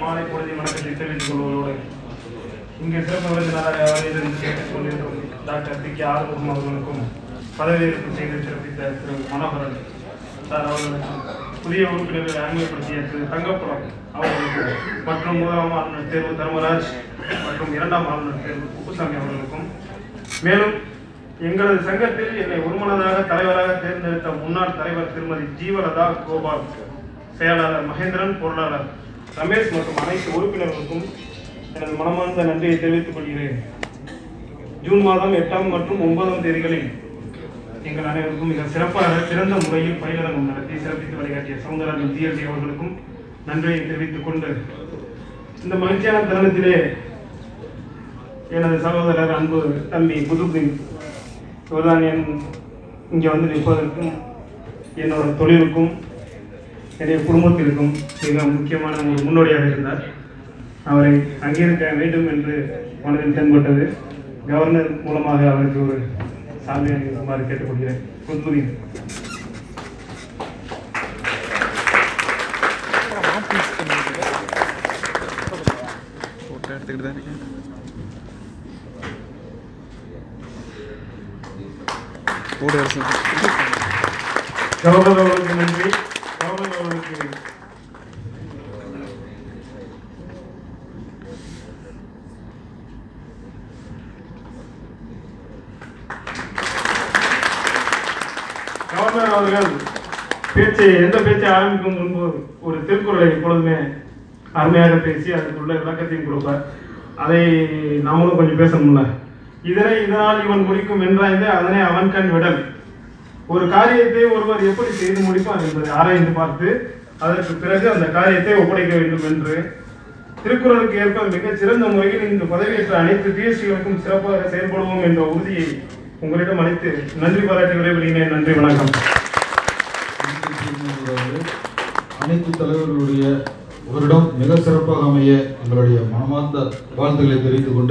மாலை பொழுது வணக்கத்தை தெரிவித்துக் கொள்வதோடு இங்கே சிறப்பு விருந்தினராக வருகிறது கேட்டுக் கொண்டிருக்கும் டாக்டர் பி கே ஆறுமுகம் அவர்களுக்கும் பதவியேற்பு செய்து சிறப்பித்த திரு மனோகரன் சார் அவர்களுக்கும் புதிய உறுப்பினர்களை அறிமுகப்படுத்திய திரு தங்கப்புரம் அவர்களுக்கும் மற்றும் முதலாம் ஆளுநர் தேர்வு தர்மராஜ் மற்றும் இரண்டாம் ஆளுநர் தேர்வு குப்புசாமி அவர்களுக்கும் மேலும் எங்களது சங்கத்தில் என்னை ஒருமனதாக தலைவராக தேர்ந்தெடுத்த முன்னாள் தலைவர் திருமதி ஜீவலதா கோபால் செயலாளர் மகேந்திரன் பொருளாளர் ரமேஷ் மற்றும் அனைத்து உறுப்பினர்களுக்கும் எனது மனமார்ந்த நன்றியை தெரிவித்துக் கொள்கிறேன் ஜூன் மாதம் எட்டாம் மற்றும் ஒன்பதாம் தேதிகளில் எங்கள் அனைவருக்கும் மிக சிறப்பாக சிறந்த முறையில் பயிலரங்கம் நடத்தி சிறப்பித்து வழிகாட்டிய சவுந்தரராஜன் ஜிஎல்டி அவர்களுக்கும் நன்றியை தெரிவித்துக் கொண்டு இந்த மகிழ்ச்சியான தருணத்திலே எனது சகோதரர் அன்பு தம்பி புதுபின் இவர்தான் என் இங்கே வந்து நிற்பதற்கும் என்னோட தொழிலுக்கும் என்னுடைய குடும்பத்திற்கும் மிக முக்கியமான ஒரு முன்னோடியாக இருந்தார் அவரை அங்கீகரிக்க வேண்டும் என்று மனதில் தென்பட்டது கவர்னர் மூலமாக அவருக்கு ஒரு சாமி அளிக்குமாறு கேட்டுக்கொள்கிறேன் புதுபுதி ஃபோட்டோ எடுத்துக்கிட்டு தான் இருக்கேன் கூட கவர்னர் அவர்களுக்கு நன்றி கவர்னர் அவர்களுக்கு கவர்னர் அவர்கள் பேச்சை எந்த பேச்சை ஆரம்பிக்கும் முன்பு ஒரு திருக்குறளை எப்பொழுதுமே அருமையாக பேசி அதுக்குள்ள விளக்கத்தையும் கொடுப்பார் அதை நாமளும் கொஞ்சம் பேசணும்ல இதனை இதனால் இவன் முடிக்கும் என்றாய்ந்து அதனை அவன் கண் விடல் ஒரு காரியத்தை ஒருவர் எப்படி செய்து முடிப்பார் என்பதை ஆராய்ந்து பார்த்து அதற்கு பிறகு அந்த காரியத்தை ஒப்படைக்க வேண்டும் என்று திருக்குறளுக்கு ஏற்ப மிகச் சிறந்த முறையில் இங்கு பதவியேற்ற அனைத்து பிஎஸ்சிகளுக்கும் சிறப்பாக செயல்படுவோம் என்ற உறுதியை உங்களிடம் அளித்து நன்றி பாராட்டி விடைபெறுகிறேன் நன்றி வணக்கம் அனைத்து தலைவர்களுடைய வருடம் மிக சிறப்பாக அமைய எங்களுடைய மனமார்ந்த வாழ்த்துக்களை தெரிவித்துக் கொண்டு